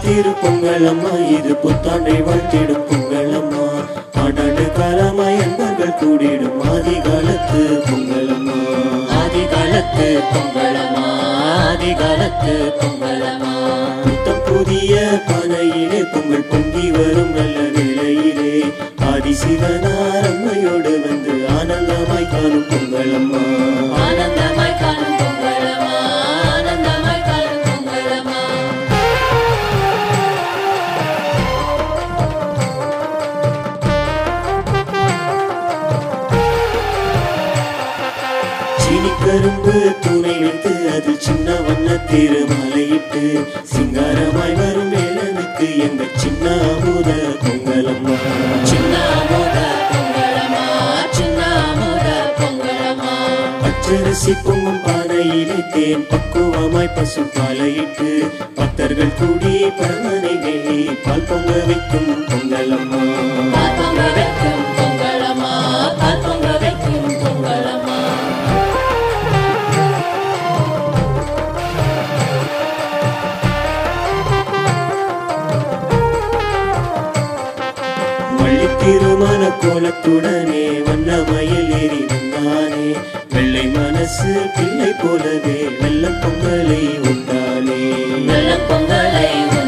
திரு பொங்கலம்மா இது புத்தாண்டை வாழ்த்திடும் பொங்கலம்மா ஆண்டாண்டு காலமாய் அன்பர்கள் கூடிடும் ஆதி காலத்து பொங்கலம்மா ஆதி காலத்து பொங்கலமா ஆதி காலத்து பொங்கலமா புத்தம் புதிய பனையிலே பொங்கல் பொங்கி வரும் நல்ல நிலையிலே ஆதி சிவனார் அம்மையோடு வந்து ஆனந்தமாய் காணும் பொங்கலம்மா ஆனந்தமாய் காணும் பொங்கலமா ஆனந்தமாய் காணும் பொங்கலமா சீனி கரும்பு துணை வைத்து அது சின்ன வண்ண திருமலையிட்டு சிங்காரமாய் வரும் வேலனுக்கு எங்க சின்ன அமுத பொங்கலம்மா சின்ன அமுத பொங்கலமா சின்ன அமுத பொங்கலமா பச்சரிசி பொங்கும் பானையிலே தேன் பக்குவமாய் பசு பாலையிட்டு பக்தர்கள் கூடி பரமனை வேண்டி பால் பொங்க வைக்கும் பொங்கலம்மா பால் பொங்க வைக்கும் பொங்கலமா பால் பொங்க வைக்கும் பொங்கலமா வள்ளி திருமண கோலத்துடனே வண்ண மயில் ஏறி வந்தானே வெள்ளை மனசு பிள்ளை போலவே வெள்ள பொங்கலை உண்டானே வெள்ள பொங்கலை